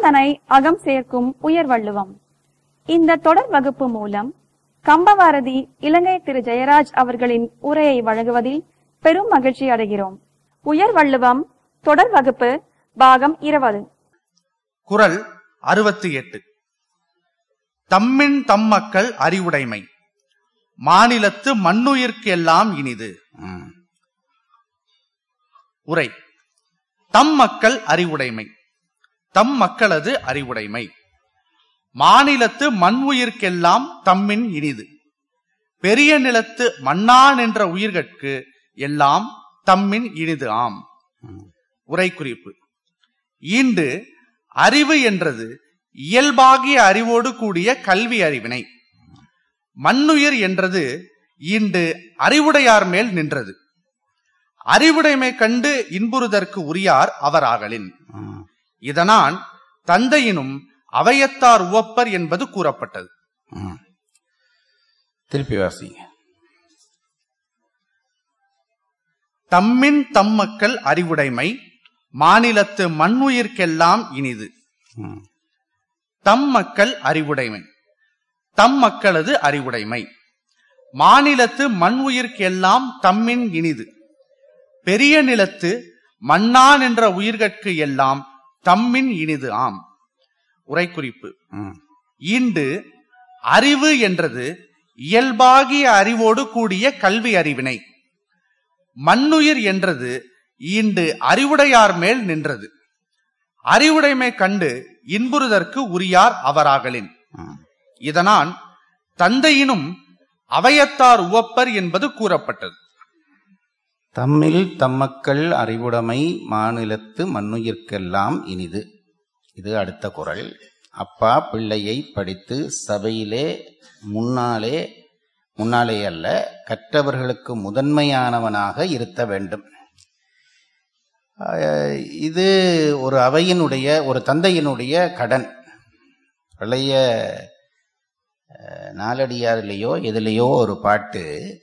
அகந்தனை அகம் சேர்க்கும் உயர் வள்ளுவம் இந்த தொடர் வகுப்பு மூலம் கம்பவாரதி இலங்கை திரு ஜெயராஜ் அவர்களின் உரையை வழங்குவதில் பெரும் மகிழ்ச்சி அடைகிறோம் உயர் வள்ளுவம் தொடர் வகுப்பு பாகம் இருபது குறள் அறுபத்தி எட்டு தம்மின் தம் மக்கள் அறிவுடைமை மாநிலத்து மண்ணுயிர்க்கு எல்லாம் இனிது ம். உரை தம் மக்கள் அறிவுடைமை தம் மக்களது அறிவுடைமை மாநிலத்து மண் உயிர்க்கெல்லாம் தம்மின் இனிது பெரிய நிலத்து மண்ணான் என்ற உயிர்கட்கு எல்லாம் தம்மின் இனிது ஆம் உரை குறிப்பு ஈண்டு அறிவு என்றது இயல்பாகிய அறிவோடு கூடிய கல்வி அறிவினை மண்ணுயிர் என்றது ஈண்டு அறிவுடையார் மேல் நின்றது அறிவுடைமை கண்டு இன்புறுதற்கு உரியார் அவராகலின் ம். இதனால் தந்தையினும் அவையத்தார் உவப்பர் என்பது கூறப்பட்டது ம். திருப்பி வாசிங்க தம்மின் தம் மக்கள் அறிவுடைமை மாநிலத்து மண்ணுயிர்க்கெல்லாம் இனிது ம். தம் மக்கள் அறிவுடைமை தம் மக்களது அறிவுடைமை மாநிலத்து மண் உயிர்க்கெல்லாம் தம்மின் இனிது பெரிய நிலத்து மண்ணான் என்ற உயிர்கட்கு எல்லாம் தம்மின் இனிது ஆம் உரைக்குறிப்பு ம். ஈண்டு அறிவு என்றது இயல்பாகிய அறிவோடு கூடிய கல்வி அறிவினை மண்ணுயிர் என்றது ஈண்டு அறிவுடையார் மேல் நின்றது அறிவுடைமை கண்டு இன்புறுதற்கு உரியார் அவராகலின் ம். இதனால் தந்தையினும் அவையத்தார் உவப்பர் என்பது கூறப்பட்டது தம்மில் தம்மக்கள் அறிவுடைமை மாநிலத்து மண்ணுயிர்க்கெல்லாம் இனிது இது அடுத்த குறள் அப்பா பிள்ளையை படித்து சபையிலே முன்னாலே முன்னாலே அல்ல கற்றவர்களுக்கு முதன்மையானவனாக இருத்த வேண்டும் அஹ், இது ஒரு அவையினுடைய ஒரு தந்தையினுடைய கடன் பழைய அஹ், நாலடியாரிலேயோ எதுலேயோ ஒரு பாட்டு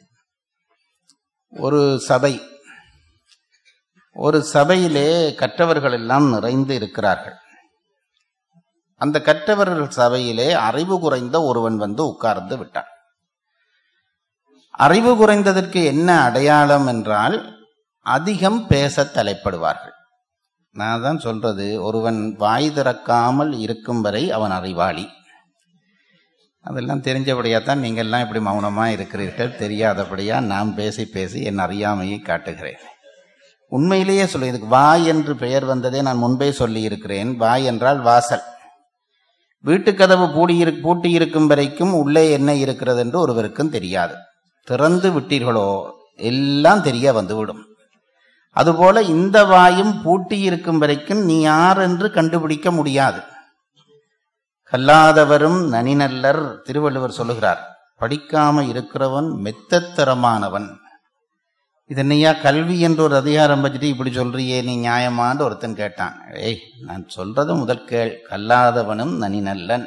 ஒரு சபை ஒரு சபையிலே கற்றவர்கள் எல்லாம் நிறைந்து இருக்கிறார்கள் அந்த கற்றவர்கள் சபையிலே அறிவு குறைந்த ஒருவன் வந்து உட்கார்ந்து விட்டான் அறிவு குறைந்ததற்கு என்ன அடையாளம் என்றால் அதிகம் பேச தலைப்படுவார்கள் நான் தான் சொல்றது ஒருவன் வாய் திறக்காமல் இருக்கும் வரை அவன் அறிவாளி அதெல்லாம் தெரிஞ்சபடியா தான் நீங்கள்லாம் இப்படி மௌனமா இருக்கிறீர்கள் தெரியாதபடியா நான் பேசி பேசி என் அறியாமையை காட்டுகிறேன் உண்மையிலேயே சொல்லி இதுக்கு வாய் என்று பெயர் வந்ததே நான் முன்பே சொல்லி இருக்கிறேன் வாய் என்றால் வாசல் வீட்டுக்கதவு பூடி பூட்டி இருக்கும் வரைக்கும் உள்ளே என்ன இருக்கிறது என்று ஒருவருக்கும் தெரியாது திறந்து விட்டீர்களோ எல்லாம் தெரிய வந்துவிடும் அதுபோல இந்த வாயும் பூட்டி இருக்கும் வரைக்கும் நீ யார் என்று கண்டுபிடிக்க முடியாது கல்லாதவரும் நனிநல்லர் திருவள்ளுவர் சொல்லுகிறார் படிக்காம இருக்கிறவன் மெத்தத்தரமானவன் இதனையா கல்வி என்ற ஒரு அதிகாரம் வச்சுட்டு இப்படி சொல்றியே நீ நியாயமான்னு ஒருத்தன் கேட்டான் ஏய் நான் சொல்றது முதல் கேள் கல்லாதவனும் நனிநல்லன்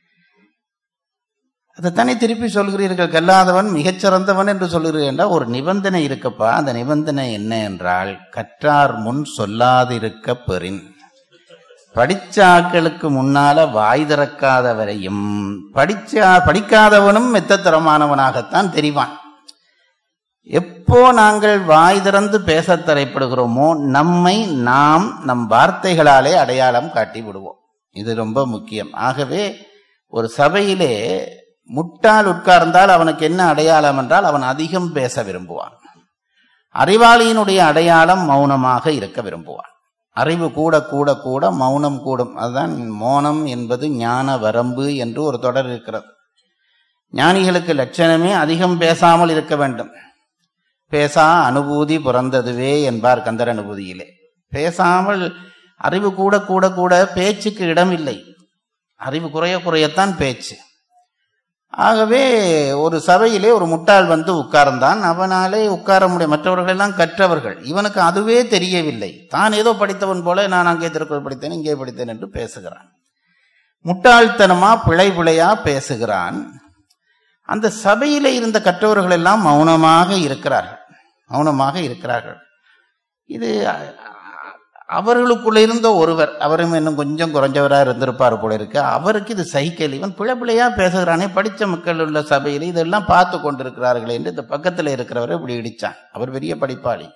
அதைத்தானே திருப்பி சொல்கிறீர்கள் கல்லாதவன் மிகச்சிறந்தவன் என்று சொல்கிறீர்கள் ஒரு நிபந்தனை இருக்கப்பா அந்த நிபந்தனை என்ன என்றால் கற்றார் முன் சொல்லாதிருக்க பெறின் படிச்ச ஆட்களுக்கு முன்னால வாய் திறக்காதவரையும் படிச்ச படிக்காதவனும் மெத்தத்தரமானவனாகத்தான் தெரிவான் எப்போ நாங்கள் வாய் திறந்து பேச தலைப்படுகிறோமோ நம்மை நாம் நம் வார்த்தைகளாலே அடையாளம் காட்டி விடுவோம் இது ரொம்ப முக்கியம் ஆகவே ஒரு சபையிலே முட்டாள் உட்கார்ந்தால் அவனுக்கு என்ன அடையாளம் என்றால் அவன் அதிகம் பேச விரும்புவான் அறிவாளியினுடைய அடையாளம் மௌனமாக இருக்க விரும்புவான் அறிவு கூட கூட கூட மௌனம் கூடும் அதுதான் மௌனம் என்பது ஞான வரம்பு என்று ஒரு தொடர் இருக்கிறது ஞானிகளுக்கு லட்சணமே அதிகம் பேசாமல் இருக்க வேண்டும் பேசா அனுபூதி பிறந்ததுவே என்பார் கந்தர் அனுபூதியிலே பேசாமல் அறிவு கூட கூட கூட பேச்சுக்கு இடமில்லை அறிவு குறைய குறையத்தான் பேச்சு ஆகவே ஒரு சபையிலே ஒரு முட்டாள் வந்து உட்கார்ந்தான் அவனாலே உட்கார முடியும் மற்றவர்கள் எல்லாம் கற்றவர்கள் இவனுக்கு அதுவே தெரியவில்லை தான் ஏதோ படித்தவன் போல நான் அங்கே திருக்குறள் படித்தேன் இங்கே படித்தேன் என்று பேசுகிறான் முட்டாள்தனமா பிழை பிழையா பேசுகிறான் அந்த சபையிலே இருந்த கற்றவர்கள் எல்லாம் மௌனமாக இருக்கிறார்கள் மௌனமாக இருக்கிறார்கள் இது அ- அவர்களுக்குள்ள இருந்த ஒருவர் அவரும் இன்னும் கொஞ்சம் குறைஞ்சவரா இருந்திருப்பார் போல இருக்கு அவருக்கு இது சைக்கிள் இவன் பிழை பிழையா பேசுகிறானே படித்த மக்கள் உள்ள சபையில் இதெல்லாம் பார்த்து கொண்டிருக்கிறார்களே என்று இந்த பக்கத்துல இருக்கிறவரை இப்படி இடிச்சான் அவர் பெரிய படிப்பாளி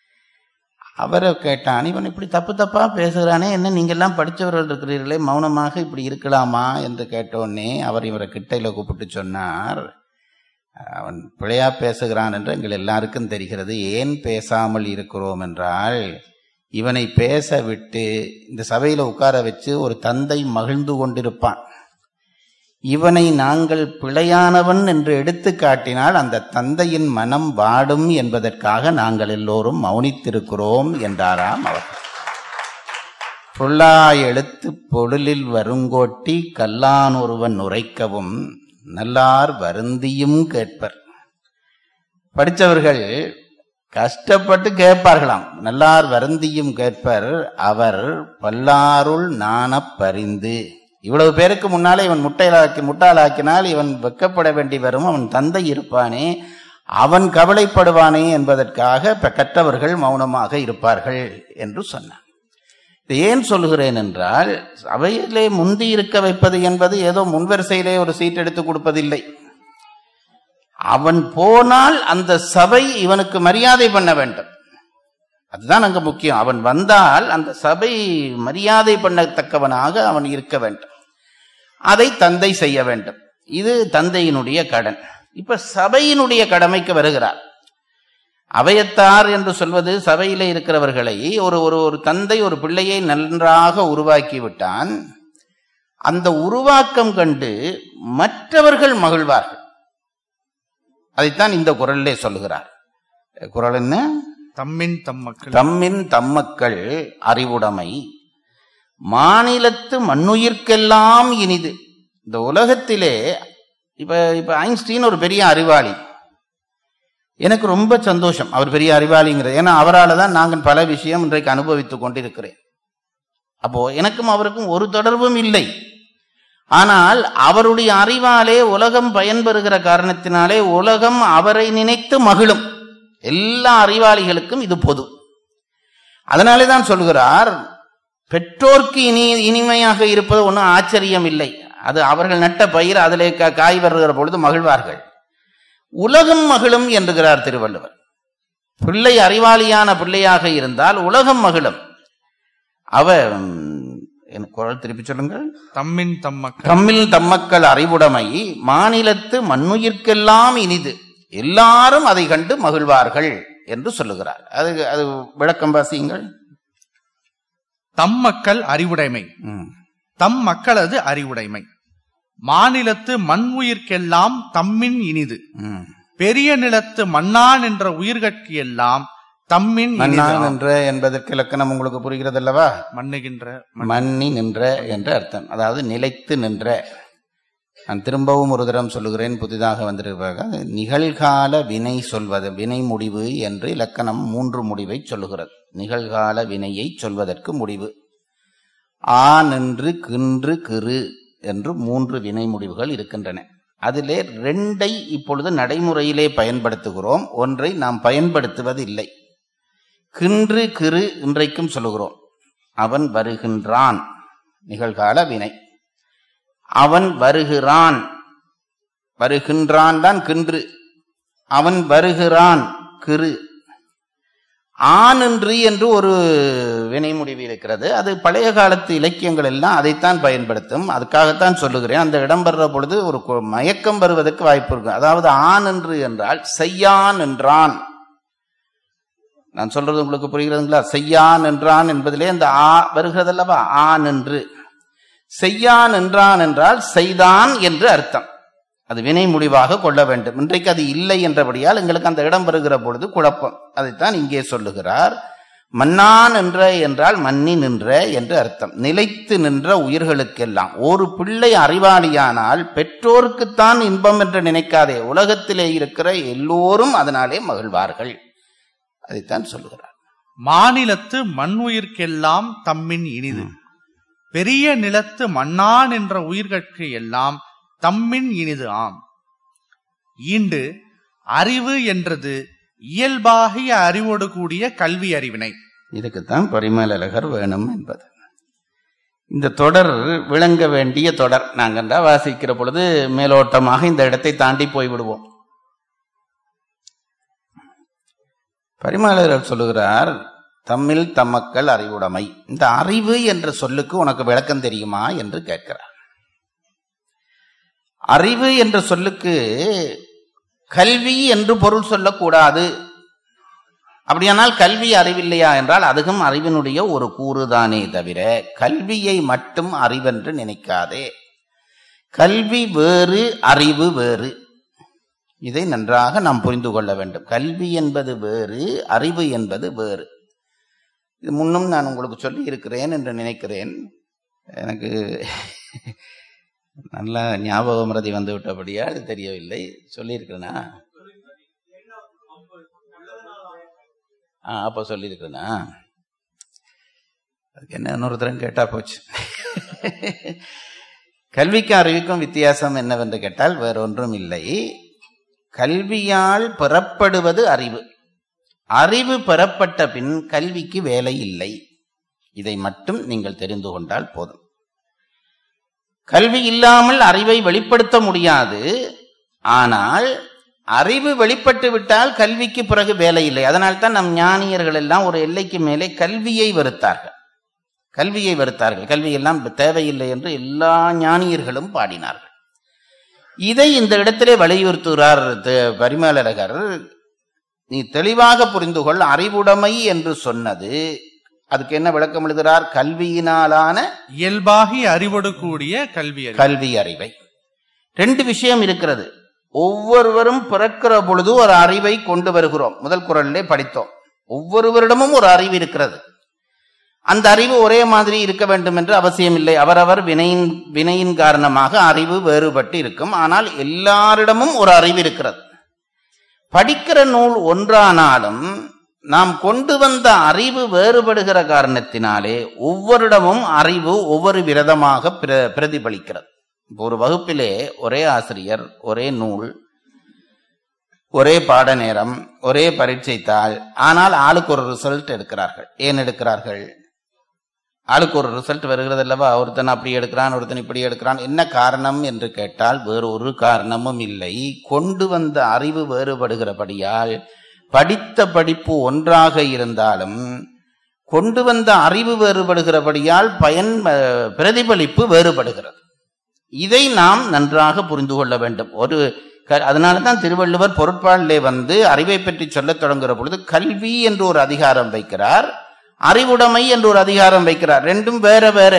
அவரை கேட்டான் இவன் இப்படி தப்பு தப்பா பேசுகிறானே என்ன நீங்க எல்லாம் படிச்சவர்கள் இருக்கிறீர்களே மௌனமாக இப்படி இருக்கலாமா என்று கேட்டோடனே அவர் இவரை கிட்டையில கூப்பிட்டு சொன்னார் அவன் பிழையா பேசுகிறான் என்று எங்கள் எல்லாருக்கும் தெரிகிறது ஏன் பேசாமல் இருக்கிறோம் என்றால் இவனை பேச விட்டு இந்த சபையில உட்கார வச்சு ஒரு தந்தை மகிழ்ந்து கொண்டிருப்பான் இவனை நாங்கள் பிழையானவன் என்று எடுத்து காட்டினால் அந்த தந்தையின் மனம் வாடும் என்பதற்காக நாங்கள் எல்லோரும் மௌனித்திருக்கிறோம் என்றாராம் அவர் பொல்லா எழுத்து பொருளில் வருங்கோட்டி கல்லான் ஒருவன் உரைக்கவும் நல்லார் வருந்தியும் கேட்பர் படித்தவர்கள் கஷ்டப்பட்டு கேட்பார்களாம் நல்லார் வருந்தியும் கேட்பர் அவர் பல்லாருள் நாணப் பரிந்து இவ்வளவு பேருக்கு முன்னாலே இவன் முட்டையிலாக்கி முட்டாளாக்கினால் இவன் வெக்கப்பட வேண்டி வரும் அவன் தந்தை இருப்பானே அவன் கவலைப்படுவானே என்பதற்காக இப்ப கற்றவர்கள் மௌனமாக இருப்பார்கள் என்று சொன்னான் இதை ஏன் சொல்லுகிறேன் என்றால் அவையிலே முந்தி இருக்க வைப்பது என்பது ஏதோ முன்வரிசையிலே ஒரு சீட் எடுத்து கொடுப்பதில்லை அவன் போனால் அந்த சபை இவனுக்கு மரியாதை பண்ண வேண்டும் அதுதான் அங்க முக்கியம் அவன் வந்தால் அந்த சபை மரியாதை பண்ணத்தக்கவனாக அவன் இருக்க வேண்டும் அதை தந்தை செய்ய வேண்டும் இது தந்தையினுடைய கடன் இப்ப சபையினுடைய கடமைக்கு வருகிறார் அவையத்தார் என்று சொல்வது சபையிலே இருக்கிறவர்களை ஒரு ஒரு ஒரு தந்தை ஒரு பிள்ளையை நன்றாக உருவாக்கி விட்டான் அந்த உருவாக்கம் கண்டு மற்றவர்கள் மகிழ்வார்கள் அதைத்தான் இந்த குரலிலே சொல்லுகிறார் குரல் என்ன தம்மின் தம் மக்கள் தம்மின் தம்மக்கள் அறிவுடைமை மாநிலத்து மண்ணுயிர்க்கெல்லாம் இனிது இந்த உலகத்திலே இப்ப இப்ப ஐன்ஸ்டீன் ஒரு பெரிய அறிவாளி எனக்கு ரொம்ப சந்தோஷம் அவர் பெரிய அறிவாளிங்கிறது ஏன்னா அவரால் தான் நாங்கள் பல விஷயம் இன்றைக்கு அனுபவித்துக் கொண்டிருக்கிறேன் அப்போ எனக்கும் அவருக்கும் ஒரு தொடர்பும் இல்லை ஆனால் அவருடைய அறிவாலே உலகம் பயன்பெறுகிற காரணத்தினாலே உலகம் அவரை நினைத்து மகிழும் எல்லா அறிவாளிகளுக்கும் இது பொது அதனாலே தான் சொல்கிறார் பெற்றோர்க்கு இனி இனிமையாக இருப்பது ஒன்றும் ஆச்சரியம் இல்லை அது அவர்கள் நட்ட பயிர் அதிலே கா- காய் வருகிற பொழுது மகிழ்வார்கள் உலகம் மகிழும் என்கிறார் திருவள்ளுவர் பிள்ளை அறிவாளியான பிள்ளையாக இருந்தால் உலகம் மகிழும் அவ ம், எனக்கு குரல் திருப்பி சொல்லுங்கள் தம்மின் தம் மக்கள் தம்மில் தம்மக்கள் அறிவுடைமை மாநிலத்து மண்ணுயிர்க்கெல்லாம் இனிது எல்லாரும் அதை கண்டு மகிழ்வார்கள் என்று சொல்லுகிறார் அது அது விளக்கம் வாசியுங்கள் தம் மக்கள் அறிவுடைமை ம். தம் மக்களது அறிவுடைமை மாநிலத்து மண் உயிர்க்கெல்லாம் தம்மின் இனிது ம். பெரிய நிலத்து மண்ணான் என்ற உயிர்கட்கு எல்லாம் தம்மின் மன்னான் இனிது நின்ற என்பதற்கு இலக்கணம் உங்களுக்கு புரிகிறது அல்லவா மண்ணுகின்ற மண். மன்னி நின்ற என்ற அர்த்தம் அதாவது நிலைத்து நின்ற நான் திரும்பவும் ஒரு தரம் சொல்லுகிறேன் புதிதாக வந்திருப்பாங்க நிகழ்கால வினை சொல்வது வினை முடிவு என்று இலக்கணம் மூன்று முடிவை சொல்லுகிறது நிகழ்கால வினையை சொல்வதற்கு முடிவு ஆ நின்று கின்று கிரு என்று மூன்று வினை முடிவுகள் இருக்கின்றன அதிலே ரெண்டை இப்பொழுது நடைமுறையிலே பயன்படுத்துகிறோம் ஒன்றை நாம் பயன்படுத்துவதில்லை கின்று கிரு இன்றைக்கும் சொல்லுகிறோம் அவன் வருகின்றான் நிகழ்கால வினை அவன் வருகிறான் வருகின்றான் தான் கின்று அவன் வருகிறான் கிரு ஆனின்றி என்று ஒரு வினை முடிவு இருக்கிறது அது பழைய காலத்து இலக்கியங்கள் எல்லாம் அதைத்தான் பயன்படுத்தும் அதுக்காகத்தான் சொல்லுகிறேன் அந்த இடம் பெறுற பொழுது ஒரு கு- மயக்கம் வருவதற்கு வாய்ப்பு இருக்கு அதாவது ஆன் என்று என்றால் செய்யான் என்றான் நான் சொல்றது உங்களுக்கு புரிகிறதுங்களா செய்யான் என்றான் என்பதிலே அந்த ஆ வருகிறது அல்லவா ஆன் என்று செய்யான் என்றான் என்றால் செய்தான் என்று அர்த்தம் அது வினை முடிவாக கொள்ள வேண்டும் இன்றைக்கு அது இல்லை என்றபடியால் எங்களுக்கு அந்த இடம் வருகிற பொழுது குழப்பம் அதைத்தான் இங்கே சொல்லுகிறார் மன்னான் என்ற என்றால் மன்னி நின்ற என்று அர்த்தம் நிலைத்து நின்ற உயிர்களுக்கெல்லாம் ஒரு பிள்ளை அறிவாளியானால் பெற்றோருக்குத்தான் இன்பம் என்று நினைக்காதே உலகத்திலே இருக்கிற எல்லோரும் அதனாலே மகிழ்வார்கள் அதைத்தான் சொல்லுகிறார் மாநிலத்து மண் உயிர்க்கெல்லாம் தம்மின் இனிது பெரிய நிலத்து மண்ணான் என்ற உயிர்கட்கு எல்லாம் தம்மின் இனிது ஆம் ஈண்டு அறிவு என்றது இயல்பாகிய அறிவோடு கூடிய கல்வி அறிவினை இதுக்குத்தான் பரிமேலழகர் வேணும் என்பது இந்த தொடர் விளங்க வேண்டிய தொடர் நாங்கண்டா வாசிக்கிற பொழுது மேலோட்டமாக இந்த இடத்தை தாண்டி போய்விடுவோம் பரிமேலழகர் சொல்லுகிறார் தம்மில் தம்மக்கள் அறிவுடைமை இந்த அறிவு என்ற சொல்லுக்கு உனக்கு விளக்கம் தெரியுமா என்று கேட்கிறார் அறிவு என்ற சொல்லுக்கு கல்வி என்று பொருள் சொல்லக்கூடாது அப்படியானால் கல்வி அறிவில்லையா என்றால் அதுவும் அறிவினுடைய ஒரு கூறுதானே தவிர கல்வியை மட்டும் அறிவென்று நினைக்காதே கல்வி வேறு அறிவு வேறு இதை நன்றாக நாம் புரிந்து கொள்ள வேண்டும் கல்வி என்பது வேறு அறிவு என்பது வேறு இது முன்னும் நான் உங்களுக்கு சொல்லி இருக்கிறேன் என்று நினைக்கிறேன் எனக்கு நல்ல ஞாபக மறதி வந்து விட்டபடியால் தெரியவில்லை சொல்லியிருக்கிறேனா ஆ அப்போ சொல்லியிருக்கிறேனா அதுக்கு என்ன இன்னொருத்தரும் கேட்டா போச்சு கல்விக்கும் அறிவுக்கும் வித்தியாசம் என்னவென்று கேட்டால் வேற ஒன்றும் இல்லை கல்வியால் பெறப்படுவது அறிவு அறிவு பெறப்பட்ட பின் கல்விக்கு வேலை இல்லை இதை மட்டும் நீங்கள் தெரிந்து கொண்டால் போதும் கல்வி இல்லாமல் அறிவை வெளிப்படுத்த முடியாது ஆனால் அறிவு வெளிப்பட்டு விட்டால் கல்விக்கு பிறகு வேலை இல்லை அதனால் தான் நம் ஞானியர்கள் எல்லாம் ஒரு எல்லைக்கு மேலே கல்வியை வெறுத்தார்கள் கல்வியை வெறுத்தார்கள் கல்வி எல்லாம் தேவையில்லை என்று எல்லா ஞானியர்களும் பாடினார்கள் இதை இந்த இடத்திலே வலியுறுத்துகிறார் த- பரிமேலழகர் நீ தெளிவாக புரிந்து கொள் அறிவுடைமை என்று சொன்னது அதுக்கு என்ன விளக்கம் எழுதுகிறார் கல்வியினாலான இயல்பாகி அறிவொடு கூடிய கல்வி அறிவு. கல்வி அறிவை ரெண்டு விஷயம் இருக்கிறது ஒவ்வொருவரும் பிறக்கிற பொழுது ஒரு அறிவை கொண்டு வருகிறோம் முதல் குரலிலே படித்தோம் ஒவ்வொருவரிடமும் ஒரு அறிவு இருக்கிறது அந்த அறிவு ஒரே மாதிரி இருக்க வேண்டும் என்று அவசியம் இல்லை அவரவர் வினையின் வினையின் காரணமாக அறிவு வேறுபட்டு இருக்கும் ஆனால் எல்லாரிடமும் ஒரு அறிவு இருக்கிறது படிக்கிற நூல் ஒன்றானாலும் நாம் கொண்டு வந்த அறிவு வேறுபடுகிற காரணத்தினாலே ஒவ்வொருடமும் அறிவு ஒவ்வொரு விரதமாக பிர- பிரதிபலிக்கிறது இப்போ ஒரு வகுப்பிலே ஒரே ஆசிரியர் ஒரே நூல் ஒரே பாட நேரம் ஒரே பரீட்சை தாள் ஆனால் ஆளுக்கு ஒரு ரிசல்ட் எடுக்கிறார்கள் ஏன் எடுக்கிறார்கள் ஆளுக்கு ஒரு ரிசல்ட் வருகிறது அல்லவா ஒருத்தன் அப்படி எடுக்கிறான் ஒருத்தன் இப்படி எடுக்கிறான் என்ன காரணம் என்று கேட்டால் வேறு ஒரு காரணமும் இல்லை கொண்டு வந்த அறிவு வேறுபடுகிறபடியால் படித்த படிப்பு ஒன்றாக இருந்தாலும் கொண்டு வந்த அறிவு வேறுபடுகிறபடியால் பயன் அஹ், பிரதிபலிப்பு வேறுபடுகிறது இதை நாம் நன்றாக புரிந்து கொள்ள வேண்டும் ஒரு க- அதனாலதான் திருவள்ளுவர் பொருட்பாலிலே வந்து அறிவை பற்றி சொல்லத் தொடங்குகிற பொழுது கல்வி என்று ஒரு அதிகாரம் வைக்கிறார் அறிவுடைமை என்று ஒரு அதிகாரம் வைக்கிறார் ரெண்டும் வேற வேற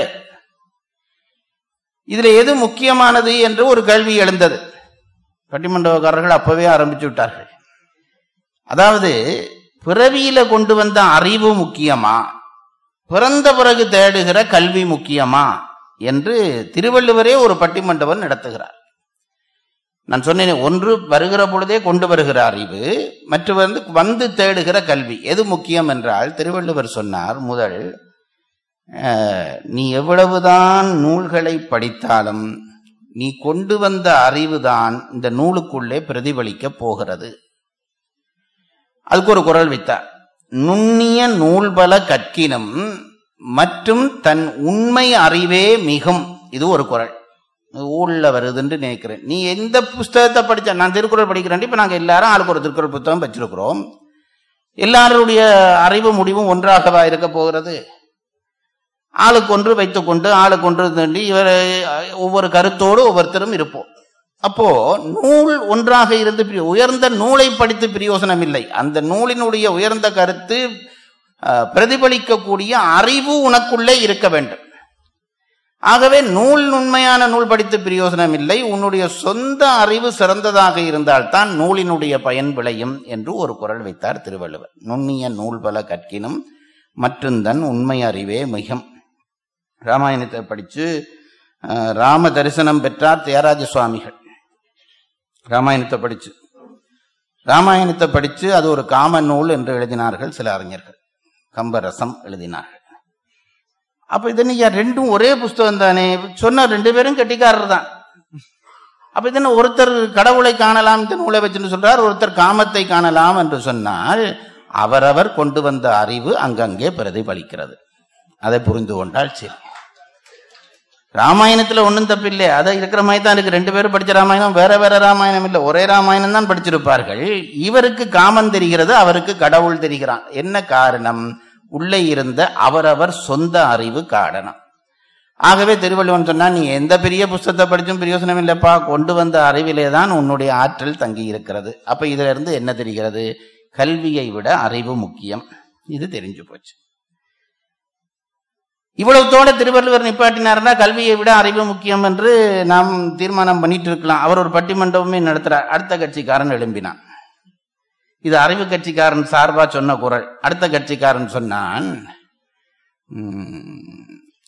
இதுல எது முக்கியமானது என்று ஒரு கேள்வி எழுந்தது பட்டிமண்டபக்காரர்கள் அப்பவே ஆரம்பிச்சு விட்டார்கள் அதாவது பிறவியில கொண்டு வந்த அறிவு முக்கியமா பிறந்த பிறகு தேடுகிற கல்வி முக்கியமா என்று திருவள்ளுவரே ஒரு பட்டிமண்டபம் நடத்துகிறார் நான் சொன்னேனே ஒன்று வருகிற பொழுதே கொண்டு வருகிற அறிவு மற்ற வந்து வந்து தேடுகிற கல்வி எது முக்கியம் என்றால் திருவள்ளுவர் சொன்னார் முதல் அஹ், நீ எவ்வளவுதான் நூல்களை படித்தாலும் நீ கொண்டு வந்த அறிவுதான் இந்த நூலுக்குள்ளே பிரதிபலிக்க போகிறது அதுக்கு ஒரு குரல் வைத்தார் நுண்ணிய நூல்பல கற்கினும் மற்றும் தன் உண்மை அறிவே மிகும் இது ஒரு குரல் இது ஊர்ல வருதுன்னு நினைக்கிறேன் நீ எந்த புஸ்தகத்தை படிச்ச நான் திருக்குறள் படிக்கிறேன் இப்ப நாங்க எல்லாரும் ஆளுக்கு ஒரு திருக்குறள் புத்தகம் வச்சிருக்கிறோம் எல்லாருடைய அறிவு முடிவும் ஒன்றாகவா இருக்க போகிறது ஆளுக்கு ஒன்று வைத்துக்கொண்டு ஆளுக்கு ஒன்று தண்டி இவர் ஒவ்வொரு கருத்தோடு ஒவ்வொருத்தரும் இருப்போம் அப்போ நூல் ஒன்றாக இருந்து பிரி- உயர்ந்த நூலை படித்து பிரயோசனம் இல்லை அந்த நூலினுடைய உயர்ந்த கருத்து அஹ், பிரதிபலிக்கக்கூடிய அறிவு உனக்குள்ளே இருக்க வேண்டும் ஆகவே நூல் உண்மையான நூல் படித்து பிரயோசனம் இல்லை உன்னுடைய சொந்த அறிவு சிறந்ததாக இருந்தால்தான் நூலினுடைய பயன் விளையும் என்று ஒரு குரல் வைத்தார் திருவள்ளுவர் நுண்ணிய நூல் பல கற்கினும் மற்றுந்தன் உண்மை அறிவே மிகும் ராமாயணத்தை படித்து அஹ், ராம தரிசனம் பெற்றார் தியாகராஜ சுவாமிகள் ராமாயணத்தை படிச்சு ராமாயணத்தை படித்து அது ஒரு காம நூல் என்று எழுதினார்கள் சில அறிஞர்கள் கம்பரசம் எழுதினார்கள் அப்ப இது நீங்க ரெண்டும் ஒரே புஸ்தகம் தானே சொன்ன ரெண்டு பேரும் கெட்டிக்காரர் தான் அப்ப இது என்ன ஒருத்தர் கடவுளை காணலாம் இந்த நூலை வச்சுன்னு சொல்றார் ஒருத்தர் காமத்தை காணலாம் என்று சொன்னால் அவரவர் கொண்டு வந்த அறிவு அங்கங்கே பிரதிபலிக்கிறது அதை புரிந்து கொண்டால் சரி ராமாயணத்துல ஒண்ணும் தப்பில்லை அதை இருக்கிற மாதிரி தான் இருக்கு ரெண்டு பேரும் படிச்ச ராமாயணம் வேற வேற ராமாயணம் இல்லை ஒரே ராமாயணம் தான் படிச்சிருப்பார்கள் இவருக்கு காமன் தெரிகிறது அவருக்கு கடவுள் தெரிகிறான் என்ன காரணம் உள்ளே இருந்த அவரவர் சொந்த அறிவு காரணம் ஆகவே திருவள்ளுவன் சொன்னா நீ எந்த பெரிய புஸ்தகத்தை படிச்சும் பிரயோசனம் இல்லப்பா கொண்டு வந்த அறிவிலே தான் உன்னுடைய ஆற்றல் தங்கி இருக்கிறது அப்ப இதுல இருந்து என்ன தெரிகிறது கல்வியை விட அறிவு முக்கியம் இது தெரிஞ்சு போச்சு இவ்வளவுத்தோட திருவள்ளுவர் நிப்பாட்டினார்னா கல்வியை விட அறிவு முக்கியம் என்று நாம் தீர்மானம் பண்ணிட்டு இருக்கலாம் அவர் ஒரு பட்டிமண்டபமே நடத்துறார் அடுத்த கட்சிக்காரன் எழும்பினான் இது அறிவு கட்சிக்காரன் சார்பா சொன்ன குரல் அடுத்த கட்சிக்காரன் சொன்னான் உம்,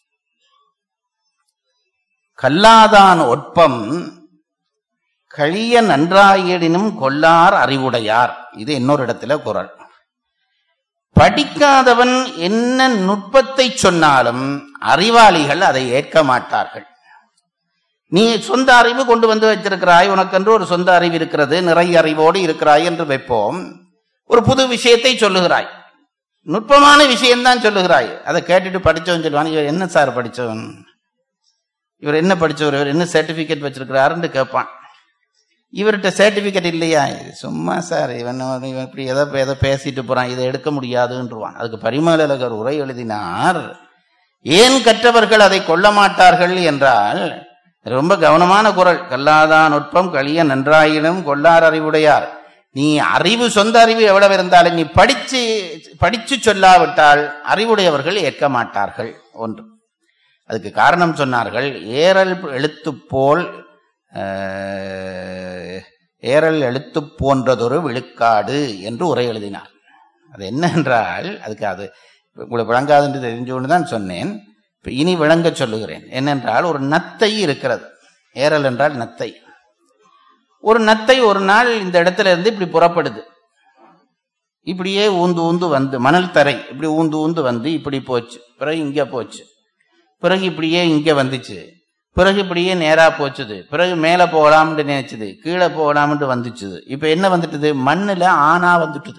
கல்லாதான் ஒட்பம் கழிய நன்றாயிடினும் கொல்லார் அறிவுடையார் இது இன்னொரு இடத்துல குரல் படிக்காதவன் என்ன நுட்பத்தை சொன்னாலும் அறிவாளிகள் அதை ஏற்க மாட்டார்கள் நீ சொந்த அறிவு கொண்டு வந்து வைத்திருக்கிறாய் உனக்கென்று ஒரு சொந்த அறிவு இருக்கிறது நிறைய அறிவோடு இருக்கிறாய் என்று வைப்போம் ஒரு புது விஷயத்தை சொல்லுகிறாய் நுட்பமான விஷயம்தான் சொல்லுகிறாய் அதை கேட்டுட்டு படிச்சவன் சொல்லுவான் இவர் என்ன சார் படிச்சவன் இவர் என்ன படிச்சவர் இவர் என்ன சர்டிபிகேட் வச்சிருக்கிறாருன்னு கேட்பான் இவர்கிட்ட சர்டிபிகேட் இல்லையா இது சும்மா சார் இவன் வந்து இவன் இப்படி எதோ ஏதோ பேசிட்டு போறான் இதை எடுக்க முடியாதுன்றவான் அதுக்கு பரிமளகர் உரை எழுதினார் ஏன் கற்றவர்கள் அதை கொள்ள மாட்டார்கள் என்றால் ரொம்ப கவனமான குரல் கல்லாதான் நுட்பம் கழிய நன்றாயினும் கொள்ளார் அறிவுடையார் நீ அறிவு சொந்த அறிவு எவ்வளவு இருந்தாலும் நீ படிச்சு படிச்சு சொல்லாவிட்டால் அறிவுடையவர்கள் ஏற்க மாட்டார்கள் ஒன்று அதுக்கு காரணம் சொன்னார்கள் ஏரல் எழுத்து போல் அஹ், ஏரல் எழுத்து போன்றதொரு விழுக்காடு என்று உரை எழுதினார் அது என்ன என்றால் அதுக்கு அது உங்களுக்கு விளங்காது என்று தெரிஞ்சு தான் சொன்னேன் இப்ப இனி விளங்க சொல்லுகிறேன் என்னென்றால் ஒரு நத்தை இருக்கிறது ஏரல் என்றால் நத்தை ஒரு நத்தை ஒரு நாள் இந்த இடத்துல இருந்து இப்படி புறப்படுது இப்படியே ஊந்து ஊந்து வந்து மணல் தரை இப்படி ஊந்து ஊந்து வந்து இப்படி போச்சு பிறகு இங்க போச்சு பிறகு இப்படியே இங்க வந்துச்சு பிறகு இப்படியே நேரா போச்சுது பிறகு மேல போகலாம்னு நினைச்சது கீழே போகலாம்னு வந்துச்சுது இப்ப என்ன வந்துட்டுது மண்ணுல ஆனா வந்துட்டுது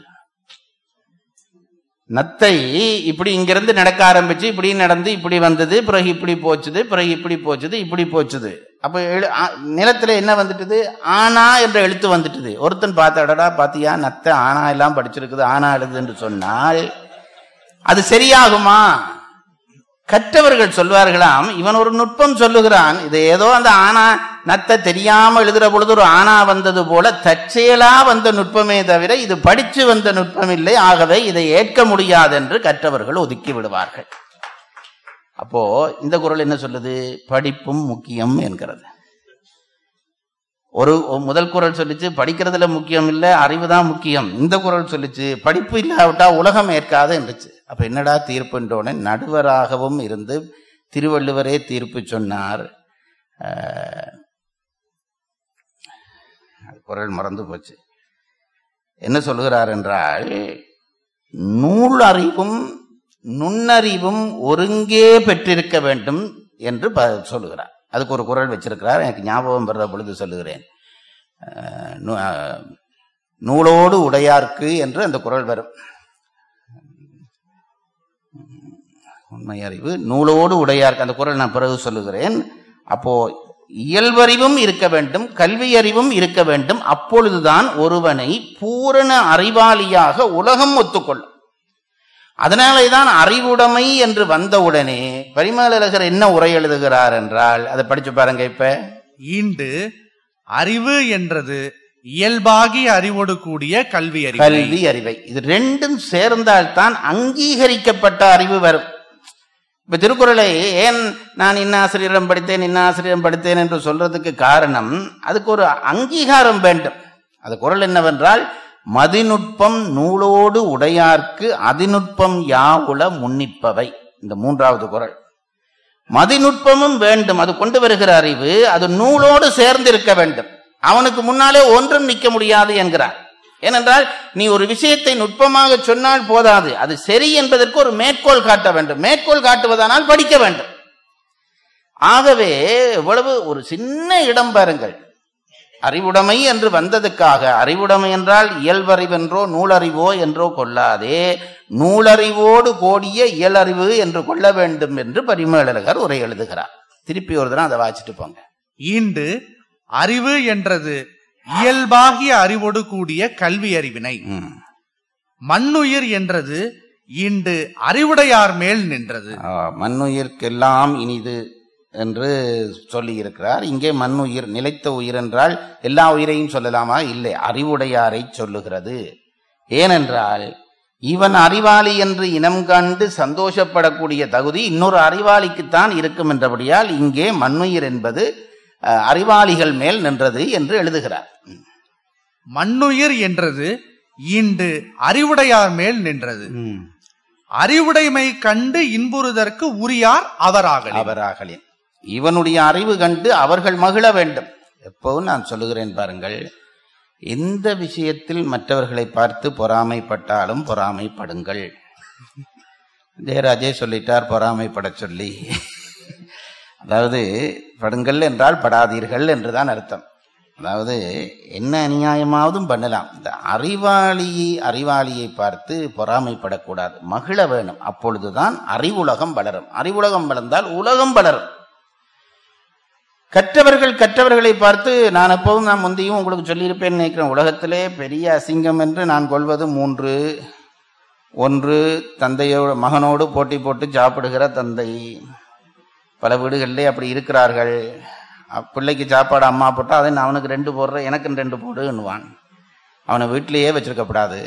நத்தை இப்படி இங்கிருந்து நடக்க ஆரம்பிச்சு இப்படி நடந்து இப்படி வந்தது பிறகு இப்படி போச்சுது பிறகு இப்படி போச்சுது இப்படி போச்சுது அப்ப எழு- ஆ- நிலத்துல என்ன வந்துட்டுது ஆனா என்ற எழுத்து வந்துட்டுது ஒருத்தன் பார்த்தாடா பாத்தியா நத்தை ஆனா எல்லாம் படிச்சிருக்குது ஆனா எழுதுன்னு சொன்னால் அது சரியாகுமா கற்றவர்கள் சொல்வார்களாம் இவன் ஒரு நுட்பம் சொல்லுகிறான் இது ஏதோ அந்த ஆனா நத்த தெரியாம எழுதுற பொழுது ஒரு ஆனா வந்தது போல தற்செயலா வந்த நுட்பமே தவிர இது படிச்சு வந்த நுட்பம் இல்லை ஆகவே இதை ஏற்க முடியாது என்று கற்றவர்கள் ஒதுக்கி விடுவார்கள் அப்போ இந்த குரல் என்ன சொல்லுது படிப்பும் முக்கியம் என்கிறது ஒரு ஒரு முதல் குரல் சொல்லிச்சு படிக்கிறதுல முக்கியம் இல்ல அறிவு தான் முக்கியம் இந்த குரல் சொல்லிச்சு படிப்பு இல்லாவிட்டா உலகம் ஏற்காது என்றுச்சு அப்ப என்னடா தீர்ப்புன்றோன்னு நடுவராகவும் இருந்து திருவள்ளுவரே தீர்ப்பு சொன்னார் அஹ், அது குரல் மறந்து போச்சு என்ன சொல்லுகிறார் என்றால் நூல் அறிவும் நுண்ணறிவும் ஒருங்கே பெற்றிருக்க வேண்டும் என்று ப- சொல்லுகிறார் அதுக்கு ஒரு குரல் வச்சிருக்கிறார் எனக்கு ஞாபகம் வர்ற பொழுது சொல்லுகிறேன் அஹ், நூ- அஹ், நூலோடு உடையார்க்கு என்று அந்த குரல் வரும் உண்மை அறிவு நூலோடு உடையார்க்கு அந்த குரல் நான் பிறகு சொல்லுகிறேன் அப்போ இயல்பறிவும் இருக்க வேண்டும் கல்வி அறிவும் இருக்க வேண்டும் அப்பொழுதுதான் ஒருவனை பூரண அறிவாளியாக உலகம் ஒத்துக்கொள்ளும் அதனாலே தான் அறிவுடைமை என்று வந்தவுடனே பரிமளகர் என்ன உரை எழுதுகிறார் என்றால் அதை படிச்சு பாருங்க இப்ப ஈண்டு அறிவு என்றது இயல்பாகி அறிவோடு கூடிய கல்வி அறிவு கல்வி அறிவை இது ரெண்டும் சேர்ந்தால்தான் அங்கீகரிக்கப்பட்ட அறிவு வரும் இப்ப திருக்குறளை ஏன் நான் இன்ன ஆசிரியரிடம் படித்தேன் இன்ன ஆசிரியரிடம் படித்தேன் என்று சொல்றதுக்கு காரணம் அதுக்கு ஒரு அங்கீகாரம் வேண்டும் அது குறள் என்னவென்றால் மதிநுட்பம் நூலோடு உடையார்க்கு அதிநுட்பம் யாவுல முன்னிப்பவை இந்த மூன்றாவது குறள் மதிநுட்பமும் வேண்டும் அது கொண்டு வருகிற அறிவு அது நூலோடு சேர்ந்து இருக்க வேண்டும் அவனுக்கு முன்னாலே ஒன்றும் நிற்க முடியாது என்கிறார் ஏனென்றால் நீ ஒரு விஷயத்தை நுட்பமாக சொன்னால் போதாது அது சரி என்பதற்கு ஒரு மேற்கோள் காட்ட வேண்டும் மேற்கோள் காட்டுவதானால் படிக்க வேண்டும் ஆகவே எவ்வளவு ஒரு சின்ன இடம் பாருங்கள் அறிவுடைமை என்று வந்ததுக்காக அறிவுடைமை என்றால் இயல்பறிவென்றோ நூலறிவோ என்றோ கொள்ளாதே நூலறிவோடு கூடிய இயலறிவு என்று கொள்ள வேண்டும் என்று பரிமேலழகர் உரை எழுதுகிறார் திருப்பி ஒரு தடவை அதை வாசிட்டு போங்க ஈண்டு அறிவு என்றது இயல்பாகிய அறிவோடு கூடிய கல்வி அறிவினை ம். மண்ணுயிர் என்றது ஈண்டு அறிவுடையார் மேல் நின்றது ஆ, மண்ணுயிர்க்கெல்லாம் இனிது என்று சொல்லி இருக்கிறார் இங்கே மண்ணுயிர் நிலைத்த உயிர் என்றால் எல்லா உயிரையும் சொல்லலாமா இல்லை அறிவுடையாரை சொல்லுகிறது ஏனென்றால் இவன் அறிவாளி என்று இனம் கண்டு சந்தோஷப்படக்கூடிய தகுதி இன்னொரு அறிவாளிக்குத்தான் இருக்கும் என்றபடியால் இங்கே மண்ணுயிர் என்பது அ, அறிவாளிகள் மேல் நின்றது என்று எழுதுகிறார் மண்ணுயிர் என்றது ஈண்டு அறிவுடையார் மேல் நின்றது அறிவுடைமை கண்டு இன்புறுதற்கு உரியார் அவராக அவராகலின் இவனுடைய அறிவு கண்டு அவர்கள் மகிழ வேண்டும் எப்பவும் நான் சொல்லுகிறேன் பாருங்கள் எந்த விஷயத்தில் மற்றவர்களை பார்த்து பொறாமைப்பட்டாலும் பொறாமைப்படுங்கள் ஜெயராஜே சொல்லிட்டார் பொறாமைப்படச் சொல்லி அதாவது படுங்கள் என்றால் படாதீர்கள் என்றுதான் அர்த்தம் அதாவது என்ன அநியாயமாவதும் பண்ணலாம் இந்த அறிவாளி அறிவாளியை பார்த்து பொறாமைப்படக்கூடாது மகிழ வேணும் அப்பொழுதுதான் அறிவுலகம் வளரும் அறிவுலகம் வளர்ந்தால் உலகம் வளரும் கற்றவர்கள் கற்றவர்களை பார்த்து நான் எப்பவும் நான் முந்தையும் உங்களுக்கு சொல்லியிருப்பேன்னு நினைக்கிறேன் உலகத்திலே பெரிய அசிங்கம் என்று நான் கொள்வது மூன்று ஒன்று தந்தையோட மகனோடு போட்டி போட்டு சாப்பிடுகிற தந்தை பல வீடுகளிலே அப்படி இருக்கிறார்கள் அப் பிள்ளைக்கு சாப்பாடு அம்மா போட்டால் அதை நான் அவனுக்கு ரெண்டு போடுறேன் எனக்கு ரெண்டு போடுன்னுவான் அவனை வீட்டிலேயே வச்சிருக்கப்படாது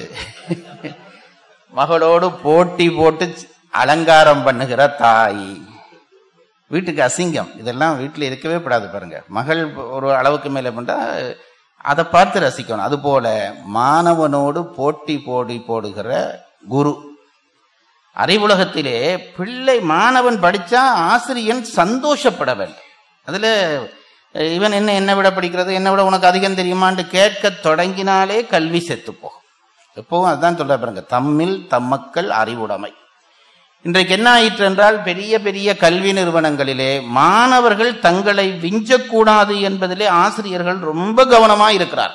மகளோடு போட்டி போட்டு அலங்காரம் பண்ணுகிற தாய் வீட்டுக்கு அசிங்கம் இதெல்லாம் வீட்டில் இருக்கவே கூடாது பாருங்க மகள் ஒரு அளவுக்கு மேலே பண்ணா அதை பார்த்து ரசிக்கணும் அதுபோல மாணவனோடு போட்டி போடி போடுகிற குரு அறிவுலகத்திலே பிள்ளை மாணவன் படிச்சா ஆசிரியன் சந்தோஷப்பட வேண்டும் அதுல அஹ், இவன் என்ன என்ன விட படிக்கிறது என்ன விட உனக்கு அதிகம் தெரியுமான்னு கேட்க தொடங்கினாலே கல்வி செத்து போகும் எப்பவும் அதுதான் சொல்ற பாருங்க தம்மில் தம்மக்கள் அறிவுடைமை இன்றைக்கு என்ன ஆயிற்று என்றால் பெரிய பெரிய கல்வி நிறுவனங்களிலே மாணவர்கள் தங்களை விஞ்சக்கூடாது என்பதிலே ஆசிரியர்கள் ரொம்ப கவனமா இருக்கிறார்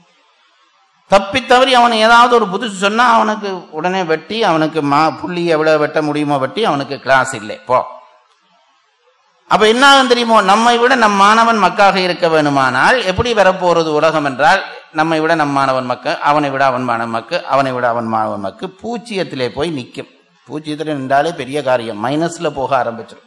தப்பி தவறி அவன் ஏதாவது ஒரு புதுசு சொன்னா அவனுக்கு உடனே வெட்டி அவனுக்கு மா புள்ளி எவ்வளவு வெட்ட முடியுமோ வெட்டி அவனுக்கு கிளாஸ் இல்லை போ அப்ப என்ன ஆகும் தெரியுமோ நம்மை விட நம் மாணவன் மக்காக இருக்க வேணுமானால் எப்படி வரப்போறது உலகம் என்றால் நம்மை விட நம் மாணவன் மக்க அவனை விட அவன் மாணவன் மக்கு அவனை விட அவன் மாணவன் மக்கு பூச்சியத்திலே போய் நிற்கும் பூச்சியத்தில் நின்றாலே பெரிய காரியம் மைனஸ்ல போக ஆரம்பிச்சிடும்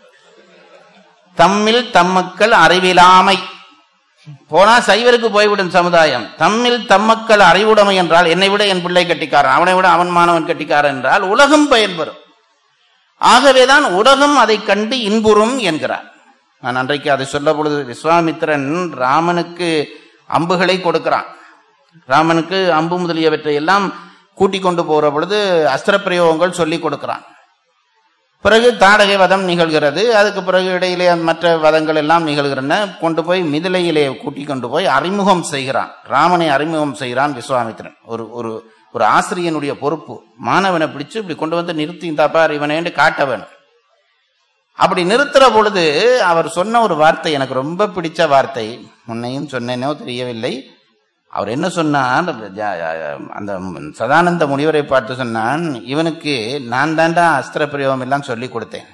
தம்மில் தம்மக்கள் அறிவிலாமை போனா சைவருக்கு போய்விடும் சமுதாயம் தம்மில் தம்மக்கள் அறிவுடைமை என்றால் என்னை விட என் பிள்ளை கட்டிக்காரன் அவனை விட அவன் மாணவன் கட்டிக்காரன் என்றால் உலகம் பயன்பெறும் ஆகவேதான் உலகம் அதை கண்டு இன்புறும் என்கிறார் நான் அன்றைக்கு அதை சொல்ல பொழுது விஸ்வாமித்திரன் ராமனுக்கு அம்புகளை கொடுக்கிறான் ராமனுக்கு அம்பு முதலியவற்றை எல்லாம் கூட்டிக் கொண்டு போற பொழுது அஸ்திர பிரயோகங்கள் சொல்லி கொடுக்கிறான் பிறகு தாடகை வதம் நிகழ்கிறது அதுக்கு பிறகு இடையிலே மற்ற வதங்கள் எல்லாம் நிகழ்கிறன கொண்டு போய் மிதிலையிலே கூட்டிக் கொண்டு போய் அறிமுகம் செய்கிறான் ராமனை அறிமுகம் செய்கிறான் விஸ்வாமித்திரன் ஒரு ஒரு ஒரு ஆசிரியனுடைய பொறுப்பு மாணவனை பிடிச்சு இப்படி கொண்டு வந்து நிறுத்தி இந்தாப்பார் இவனேண்டு காட்ட வேணும் அப்படி நிறுத்துற பொழுது அவர் சொன்ன ஒரு வார்த்தை எனக்கு ரொம்ப பிடிச்ச வார்த்தை முன்னையும் சொன்னேனோ தெரியவில்லை அவர் என்ன சொன்னார் ஜ- அந்த சதானந்த முனிவரை பார்த்து சொன்னான் இவனுக்கு நான் தாண்டா அஸ்திர பிரயோகம் எல்லாம் சொல்லி கொடுத்தேன்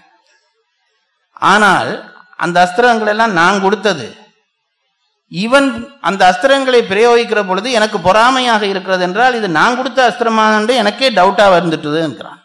ஆனால் அந்த அஸ்திரங்கள் எல்லாம் நான் கொடுத்தது இவன் அந்த அஸ்திரங்களை பிரயோகிக்கிற பொழுது எனக்கு பொறாமையாக இருக்கிறது என்றால் இது நான் கொடுத்த அஸ்திரமானு எனக்கே டவுட்டா வந்துட்டுது என்கிறான்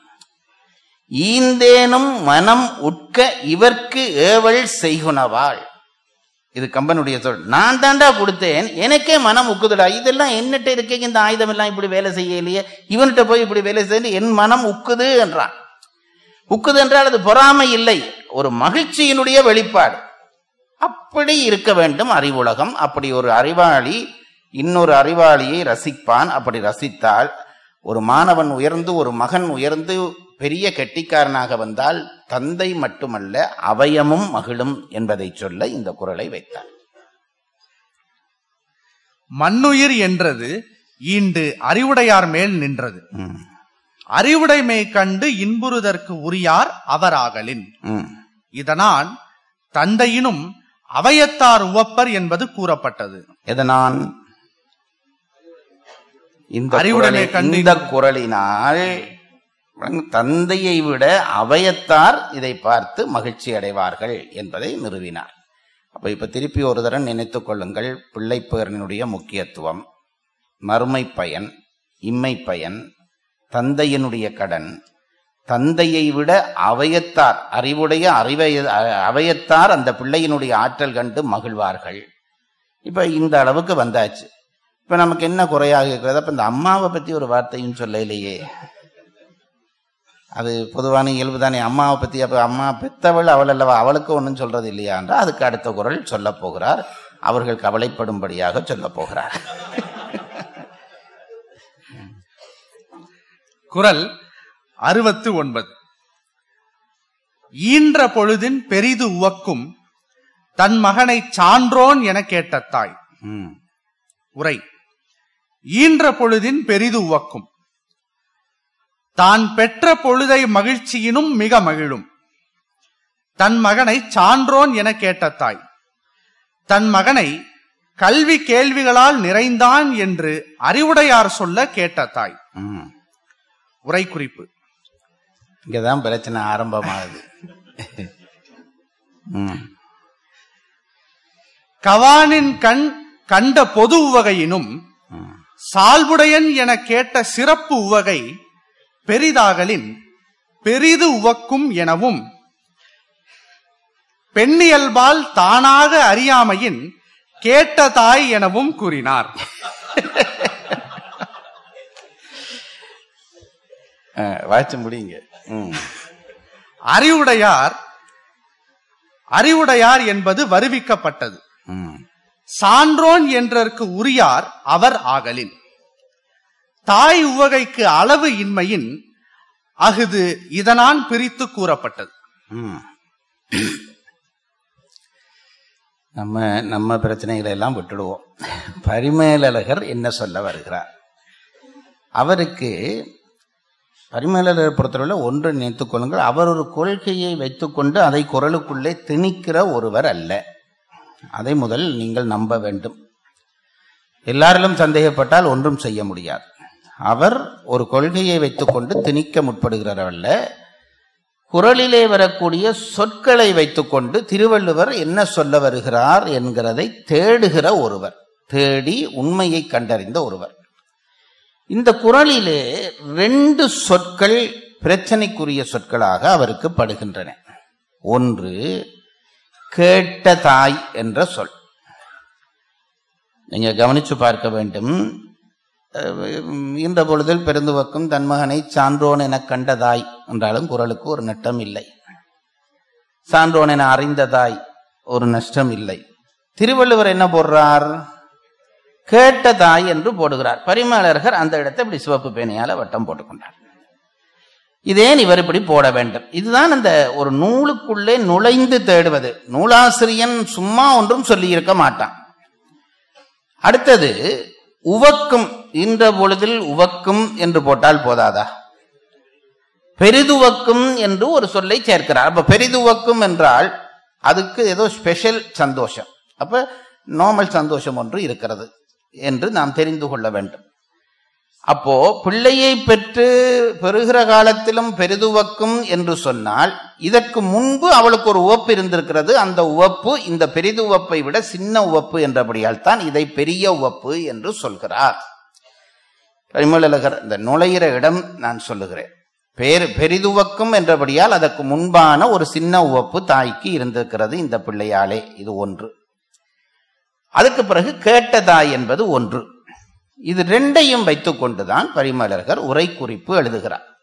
ஈந்தேனும் மனம் உட்க இவர்க்கு ஏவல் செய்குனவாள் இது கம்பனுடைய சொல் நான் தாண்டா கொடுத்தேன் எனக்கே மனம் உக்குதுடா இதெல்லாம் என்னட்ட இருக்கே இந்த ஆயுதம் எல்லாம் இப்படி வேலை செய்யலையே இவன்கிட்ட போய் இப்படி வேலை செய்ய என் மனம் உக்குது என்றான் உக்குது என்றால் அது பொறாமை இல்லை ஒரு மகிழ்ச்சியினுடைய வெளிப்பாடு அப்படி இருக்க வேண்டும் அறிவுலகம் அப்படி ஒரு அறிவாளி இன்னொரு அறிவாளியை ரசிப்பான் அப்படி ரசித்தால் ஒரு மாணவன் உயர்ந்து ஒரு மகன் உயர்ந்து பெரிய கெட்டிக்காரனாக வந்தால் தந்தை மட்டுமல்ல அவயமும் மகிழும் என்பதை சொல்ல இந்த குரலை வைத்தார் மண்ணுயிர் என்றது ஈண்டு அறிவுடையார் மேல் நின்றது ம், அறிவுடைமை கண்டு இன்புறுதற்கு உரியார் அவராகலின் ம், இதனால் தந்தையினும் அவையத்தார் உவப்பர் என்பது கூறப்பட்டது எதனான் இந்த அறிவுடனே குறளி- கண்டு இந்த குரலினால் தந்தையை விட அவையத்தார் இதை பார்த்து மகிழ்ச்சி அடைவார்கள் என்பதை நிறுவினார் அப்ப இப்ப திருப்பி ஒரு தரம் நினைத்துக் கொள்ளுங்கள் பிள்ளைப்பேரனுடைய முக்கியத்துவம் மறுமை பயன் இம்மை பயன் தந்தையினுடைய கடன் தந்தையை விட அவையத்தார் அறிவுடைய அறிவை அவையத்தார் அந்த பிள்ளையினுடைய ஆற்றல் கண்டு மகிழ்வார்கள் இப்ப இந்த அளவுக்கு வந்தாச்சு இப்ப நமக்கு என்ன குறையாக இருக்கிறது அப்ப இந்த அம்மாவை பத்தி ஒரு வார்த்தையும் சொல்லலையே அது பொதுவான இயல்பு தானே அம்மாவை பத்தி அப்ப அம்மா பெத்தவள் அவள் அல்லவா அவளுக்கு ஒன்றும் சொல்றது இல்லையா என்றால் அதுக்கு அடுத்த குரல் சொல்ல போகிறார் அவர்கள் கவலைப்படும்படியாக சொல்ல போகிறார் குரல் அறுபத்து ஒன்பது ஈன்ற பொழுதின் பெரிது உவக்கும் தன் மகனை சான்றோன் என கேட்ட தாய் ம், உரை ஈன்ற பொழுதின் பெரிது உவக்கும் தான் பெற்ற பொழுதை மகிழ்ச்சியினும் மிக மகிழும் தன் மகனை சான்றோன் என கேட்ட தாய் தன் மகனை கல்வி கேள்விகளால் நிறைந்தான் என்று அறிவுடையார் சொல்ல கேட்ட தாய் ம். உரை குறிப்பு இங்கதான் பிரச்சனை ஆரம்பமாகுது ம், கவானின் கண் கண்ட பொது உவகையினும் ம். சால்புடையன் என கேட்ட சிறப்பு உவகை பெரிதாகலின் பெரிது உவக்கும் எனவும் பெண்ணியல்பால் தானாக அறியாமையின் கேட்ட தாய் எனவும் கூறினார் ஆ, வாய்ச்சி முடியுங்க ம், அறிவுடையார் அறிவுடையார் என்பது வருவிக்கப்பட்டது ம். சான்றோன் என்றற்கு உரியார் அவர் ஆகலின் தாய் உவகைக்கு அளவு இன்மையின் அஃது இதனான் பிரித்து கூறப்பட்டது ம். நம்ம நம்ம பிரச்சனைகளை எல்லாம் விட்டுடுவோம் பரிமேலழகர் என்ன சொல்ல வருகிறார் அவருக்கு பரிமேலழகர் பொறுத்தவரை ஒன்று நினைத்துக் கொள்ளுங்கள் அவர் ஒரு கொள்கையை வைத்துக்கொண்டு அதை குரலுக்குள்ளே திணிக்கிற ஒருவர் அல்ல அதை முதல் நீங்கள் நம்ப வேண்டும் எல்லாரிலும் சந்தேகப்பட்டால் ஒன்றும் செய்ய முடியாது அவர் ஒரு கொள்கையை வைத்துக்கொண்டு திணிக்க முற்படுகிறவர் அல்ல குரலிலே வரக்கூடிய சொற்களை வைத்துக்கொண்டு திருவள்ளுவர் என்ன சொல்ல வருகிறார் என்கிறதை தேடுகிற ஒருவர் தேடி உண்மையை கண்டறிந்த ஒருவர் இந்த குரலிலே ரெண்டு சொற்கள் பிரச்சனைக்குரிய சொற்களாக அவருக்கு படுகின்றன ஒன்று கேட்ட தாய் என்ற சொல் நீங்க கவனிச்சு பார்க்க வேண்டும் அஹ் இந்த பொழுதில் பெருந்துவக்கும் தன் மகனை சான்றோன் என கண்டதாய் என்றாலும் குரலுக்கு ஒரு நட்டம் இல்லை சான்றோன் என அறிந்ததாய் ஒரு நஷ்டம் இல்லை திருவள்ளுவர் என்ன போடுறார் கேட்ட தாய் என்று போடுகிறார் பரிமேலழகர் அந்த இடத்தை இப்படி சிவப்பு பேனையால வட்டம் போட்டுக்கொண்டார் இதேன் இவர் இப்படி போட வேண்டும் இதுதான் அந்த ஒரு நூலுக்குள்ளே நுழைந்து தேடுவது நூலாசிரியன் சும்மா ஒன்றும் சொல்லி இருக்க மாட்டான் அடுத்தது உவக்கும் இன்ற பொழுதில் உவக்கும் என்று போட்டால் போதாதா பெரிதுவக்கும் என்று ஒரு சொல்லை சேர்க்கிறார் அப்ப பெரிதுவக்கும் என்றால் அதுக்கு ஏதோ ஸ்பெஷல் சந்தோஷம் அப்ப நார்மல் சந்தோஷம் ஒன்று இருக்கிறது என்று நாம் தெரிந்து கொள்ள வேண்டும் அப்போ பிள்ளையை பெற்று பெறுகிற காலத்திலும் பெரிதுவக்கும் என்று சொன்னால் இதற்கு முன்பு அவளுக்கு ஒரு உவப்பு இருந்திருக்கிறது அந்த உவப்பு இந்த பெரிதுவப்பை விட சின்ன உவப்பு என்றபடியால் தான் இதை பெரிய உவப்பு என்று சொல்கிறார் பரிமளகர் இந்த நுழையிற இடம் நான் சொல்லுகிறேன் பேர் பெரிதுவக்கும் என்றபடியால் அதற்கு முன்பான ஒரு சின்ன உவப்பு தாய்க்கு இருந்திருக்கிறது இந்த பிள்ளையாலே இது ஒன்று அதுக்கு பிறகு கேட்ட தாய் என்பது ஒன்று இது ரெண்டையும் வைத்துக் கொண்டுதான் பரிமலர்கள் உரை குறிப்பு எழுதுகிறார்